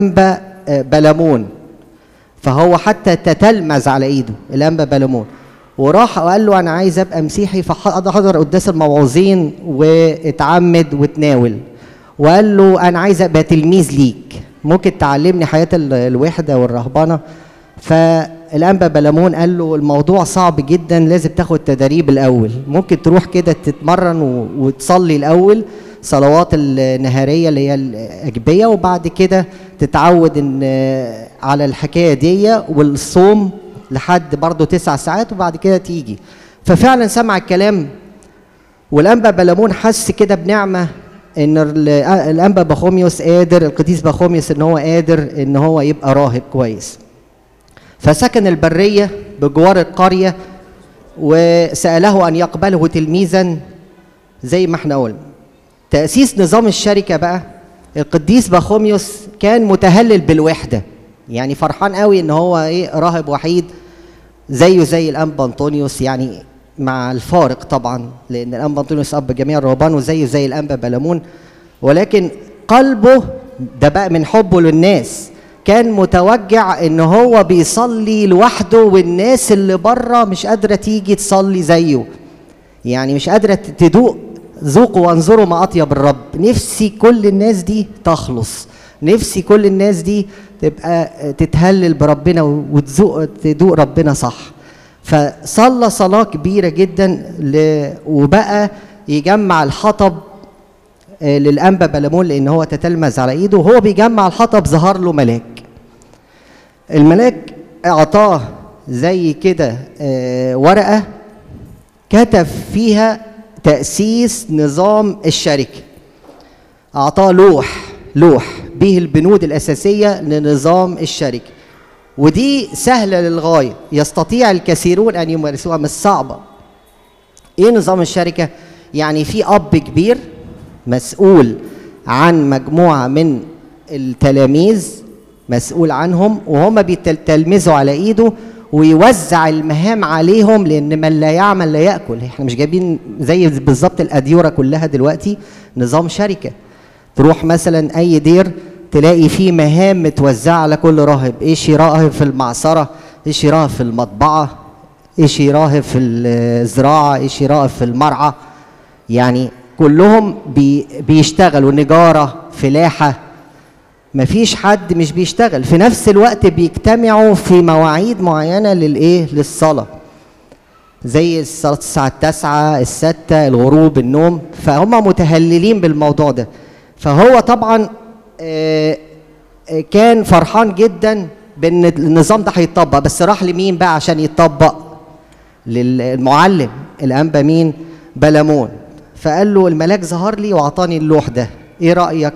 الانبا بلمون فهو حتى تتلمذ على ايده الانبا بلمون وراح وقال له انا عايز ابقى مسيحي فحضر قداس الموعظين واتعمد وتناول وقال له انا عايز ابقى تلميذ ليك ممكن تعلمني حياه ال- الوحده والرهبنه فالانبا بلمون قال له الموضوع صعب جدا لازم تاخد تدريب الاول ممكن تروح كده تتمرن و- وتصلي الاول صلوات النهاريه اللي هي الاجبيه وبعد كده تتعود ان على الحكايه دي والصوم لحد برضه تسع ساعات وبعد كده تيجي ففعلا سمع الكلام والانبا بلمون حس كده بنعمه ان ال- الانبا بخوميوس قادر القديس بخوميوس ان هو قادر ان هو يبقى راهب كويس فسكن البريه بجوار القريه وساله ان يقبله تلميذا زي ما احنا قلنا تاسيس نظام الشركه بقى القديس بخوميوس كان متهلل بالوحده يعني فرحان قوي ان هو ايه راهب وحيد زيه زي الانبا انطونيوس يعني مع الفارق طبعا لان الانبا انطونيوس اب جميع الرهبان وزيه زي الانبا بلمون ولكن قلبه ده بقى من حبه للناس كان متوجع ان هو بيصلي لوحده والناس اللي بره مش قادره تيجي تصلي زيه يعني مش قادره تدوق ذوقوا وانظروا ما اطيب الرب نفسي كل الناس دي تخلص نفسي كل الناس دي تبقى تتهلل بربنا وتذوق تدوق ربنا صح فصلى صلاه كبيره جدا ل... وبقى يجمع الحطب آه، للانبا بلمون لان هو تتلمذ على ايده وهو بيجمع الحطب ظهر له ملاك الملاك اعطاه زي كده آه، ورقه كتب فيها تاسيس نظام الشركه اعطاه لوح لوح به البنود الاساسيه لنظام الشركه ودي سهله للغايه يستطيع الكثيرون ان يمارسوها مش صعبه ايه نظام الشركه يعني في اب كبير مسؤول عن مجموعه من التلاميذ مسؤول عنهم وهم بيتلمذوا على ايده ويوزع المهام عليهم لان من لا يعمل لا ياكل احنا مش جايبين زي بالظبط الاديره كلها دلوقتي نظام شركه تروح مثلا اي دير تلاقي فيه مهام متوزعه على كل راهب ايش راهب في المعصره ايش راهب في المطبعه ايش راهب في الزراعه ايش راهب في المرعى يعني كلهم بي بيشتغلوا نجاره فلاحه مفيش حد مش بيشتغل في نفس الوقت بيجتمعوا في مواعيد معينه للايه للصلاه زي الصلاة الساعة التاسعة الستة الغروب النوم فهم متهللين بالموضوع ده فهو طبعا آه، آه، كان فرحان جدا بان النظام ده هيتطبق بس راح لمين بقى عشان يتطبق للمعلم الانبا مين بلمون فقال له الملاك ظهر لي واعطاني اللوح ده ايه رايك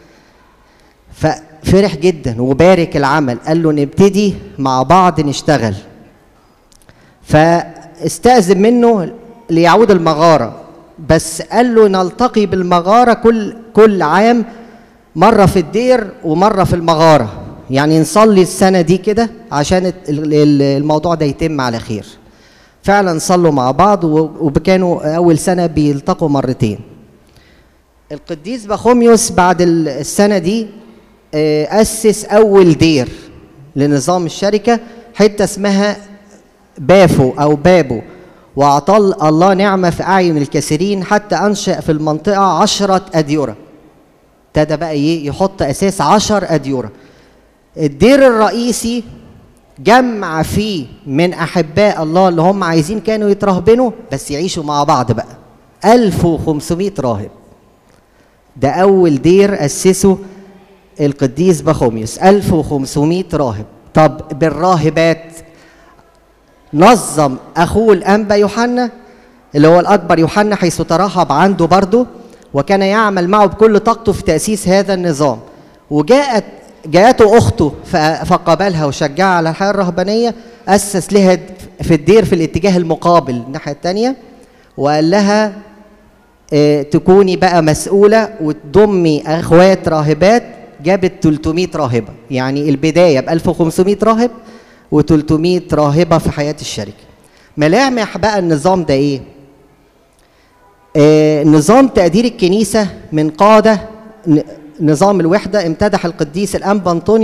ففرح جدا وبارك العمل قال له نبتدي مع بعض نشتغل فاستأذن منه ليعود المغارة بس قال له نلتقي بالمغارة كل كل عام مرة في الدير ومرة في المغارة يعني نصلي السنة دي كده عشان ال- ال- الموضوع ده يتم على خير فعلا صلوا مع بعض و- وكانوا أول سنة بيلتقوا مرتين القديس بخوميوس بعد ال- السنة دي آه، أسس أول دير لنظام الشركة حتة اسمها بافو أو بابو وأعطى الله نعمة في أعين الكثيرين حتى أنشأ في المنطقة عشرة أديرة ابتدى بقى إيه يحط أساس عشر أديرة الدير الرئيسي جمع فيه من أحباء الله اللي هم عايزين كانوا يترهبنوا بس يعيشوا مع بعض بقى 1500 راهب ده أول دير أسسه القديس بخوميوس 1500 راهب طب بالراهبات نظم أخوه الأنبا يوحنا اللي هو الأكبر يوحنا حيث ترهب عنده برضه وكان يعمل معه بكل طاقته في تأسيس هذا النظام وجاءت جاءته أخته ف- فقابلها وشجعها على الحياة الرهبانية أسس لها في الدير في الاتجاه المقابل الناحية التانية وقال لها آه، تكوني بقى مسؤولة وتضمي أخوات راهبات جابت 300 راهبة يعني البداية ب 1500 راهب و300 راهبة في حياة الشركة ملامح بقى النظام ده إيه؟ آه، نظام تقدير الكنيسة من قادة ن- نظام الوحدة امتدح القديس الأنبا أنطونيوس